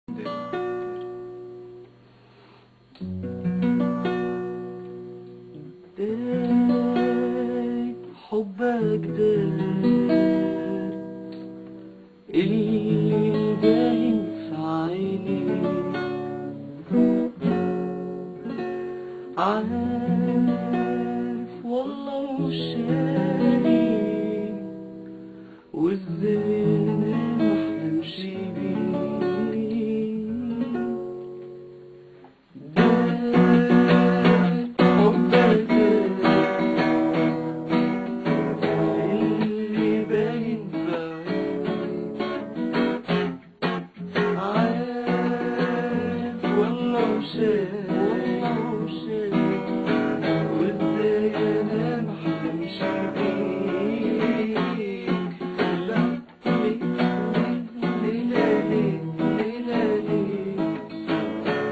داي حبك دار اللي باين في عيني عارف والله مش شايف وازاي انا محلمش بيه اللي باين عارف والله وشايف والله وشايف وازاي انا محلمش بيك لا ليه ليه ليه ليه ليه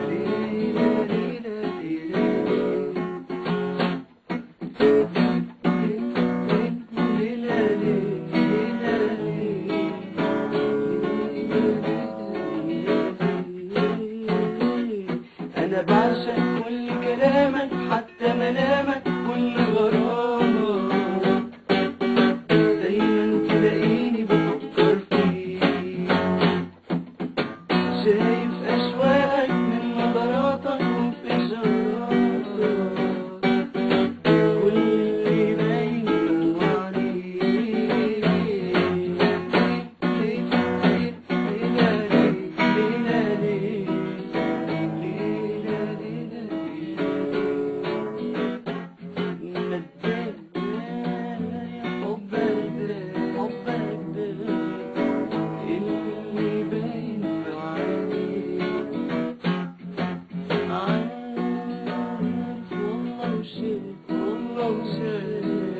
أنا بعشق كل كلامك حتى منامك كل غرامك دايما تلاقيني بفكر فيك شايف أشواقك من نظراتك وفي إشاراتك كل اللي باين هو عليك ليلة ليلة ليلة ليلة مدايا حبك ده حبك ده اللي باين في عينيك عارف والله وشايف والله وشايف